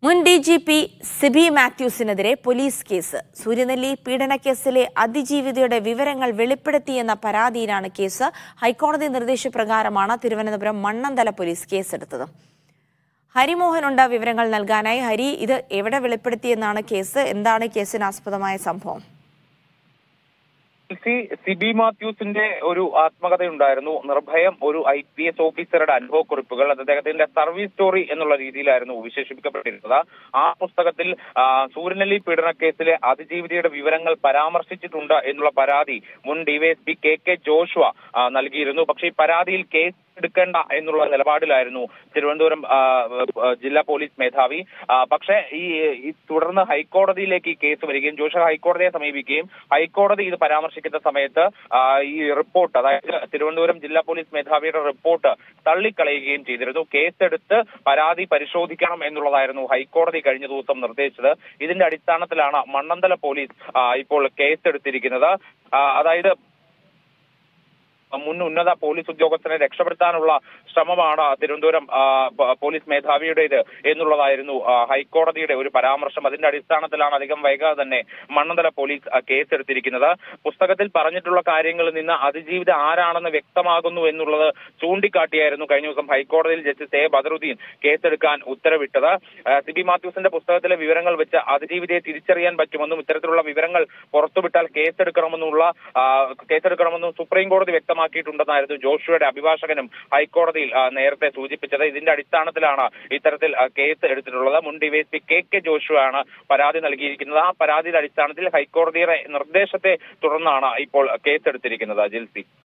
മുൻ D G P Sibi മാത്യൂസിനെതിരെ police case Sooryanelli പീഡനക്കേസിലെ അതിജീവിതയുടെ വിവരങ്ങൾ വെളിപ്പെടുത്തിയെന്ന പരാതിയിലാണ് കേസ് ഹൈക്കോടതി നിർദ്ദേശപ്രകാരമാണ് തിരുവനന്തപുരം മണ്ണന്തല പോലീസ് കേസെടുത്തത് ഹരിമോഹനുണ്ട് വിവരങ്ങൾ നൽകാനായി ഹരി ഇത് എവിടെ വെളിപ്പെടുത്തിയെന്നാണ് കേസ് എന്താണ് കേസിനാസ്പദമായ സംഭവം സി സിബി മാത്യൂസിന്റെ ഒരു ആത്മകഥയുണ്ടായിരുന്നു നിർഭയം ഒരു ഐ പി എസ് ഓഫീസറുടെ അനുഭവക്കുറിപ്പുകൾ അത് അദ്ദേഹത്തിന്റെ സർവീസ് സ്റ്റോറി എന്നുള്ള രീതിയിലായിരുന്നു വിശേഷിപ്പിക്കപ്പെട്ടിരുന്നത് ആ പുസ്തകത്തിൽ ആ, സൂര്യനെല്ലി പീഡന കേസിലെ അതിജീവിതയുടെ വിവരങ്ങൾ പരാമർശിച്ചിട്ടുണ്ട് എന്നുള്ള പരാതി മുൻ ഡിവൈഎസ്പി കെ കെ ജോഷുവ ആ, നൽകിയിരുന്നു പക്ഷേ ഈ പരാതിയിൽ കേസ് എടുക്കേണ്ട എന്നുള്ള നിലപാടിലായിരുന്നു തിരുവനന്തപുരം ആ, ആ, ജില്ലാ പോലീസ് മേധാവി ആ, പക്ഷേ ഈ ഈ തുടർന്ന് ഹൈക്കോടതിയിലേക്ക് ഈ കേസ് വരികയും ജോഷ ഹൈക്കോടതിയെ സമീപിക്കുകയും ഹൈക്കോടതി ഇത് പരാമർശിക്കുന്ന സമയത്ത് ആ, ഈ റിപ്പോർട്ട് അതായത് തിരുവനന്തപുരം ജില്ലാ പോലീസ് മേധാവിയുടെ റിപ്പോർട്ട് തള്ളിക്കളയുകയും ചെയ്തിരുന്നു കേസെടുത്ത് പരാതി പരിശോധിക്കണം എന്നുള്ളതായിരുന്നു ഹൈക്കോടതി കഴിഞ്ഞ ദിവസം നിർദ്ദേശിച്ചത് ഇതിന്റെ അടിസ്ഥാനത്തിലാണ് മണ്ണന്തല പോലീസ് ആ, ഇപ്പോൾ കേസെടുത്തിരിക്കുന്നത് ആ, അതായത് മുൻ ഉന്നത പോലീസ് ഉദ്യോഗസ്ഥനെ രക്ഷപ്പെടുത്താനുള്ള ശ്രമമാണ് തിരുവനന്തപുരം ആ, പ- പോലീസ് മേധാവിയുടേത് എന്നുള്ളതായിരുന്നു ആ, ഹൈക്കോടതിയുടെ ഒരു പരാമർശം അതിന്റെ അടിസ്ഥാനത്തിലാണ് അധികം വൈകാതെ തന്നെ മണ്ണന്തല പോലീസ് ആ, കേസെടുത്തിരിക്കുന്നത് പുസ്തകത്തിൽ പറഞ്ഞിട്ടുള്ള കാര്യങ്ങളിൽ നിന്ന് അതിജീവിത ആരാണെന്ന് വ്യക്തമാകുന്നു എന്നുള്ളത് ചൂണ്ടിക്കാട്ടിയായിരുന്നു കഴിഞ്ഞ ദിവസം ഹൈക്കോടതിയിൽ ജസ്റ്റിസ് എ ബദറുദ്ദീൻ കേസെടുക്കാൻ ഉത്തരവിട്ടത് ആ, സിബി മാത്യൂസിന്റെ പുസ്തകത്തിലെ വിവരങ്ങൾ വെച്ച് അതിജീവിതയെ തിരിച്ചറിയാൻ പറ്റുമെന്നും ഇത്തരത്തിലുള്ള വിവരങ്ങൾ പുറത്തുവിട്ടാൽ കേസെടുക്കണമെന്നുള്ള ആ, കേസെടുക്കണമെന്നും സുപ്രീം കോടതി വ്യക്തമാക്കിയിട്ടുണ്ടെന്നായിരുന്നു ജോഷുവയുടെ അഭിഭാഷകനും ഹൈക്കോടതിയിൽ ആ, നേരത്തെ സൂചിപ്പിച്ചത് ഇതിന്റെ അടിസ്ഥാനത്തിലാണ് ഇത്തരത്തിൽ ആ, കേസ് എടുത്തിട്ടുള്ളത് മുൻ ഡിവൈഎസ്പി കെ കെ ജോഷുവാണ് പരാതി നൽകിയിരിക്കുന്നത് ആ പരാതിയുടെ അടിസ്ഥാനത്തിൽ ഹൈക്കോടതിയുടെ നിർദ്ദേശത്തെ തുടർന്നാണ് ഇപ്പോൾ കേസെടുത്തിരിക്കുന്നത് ജിൽസി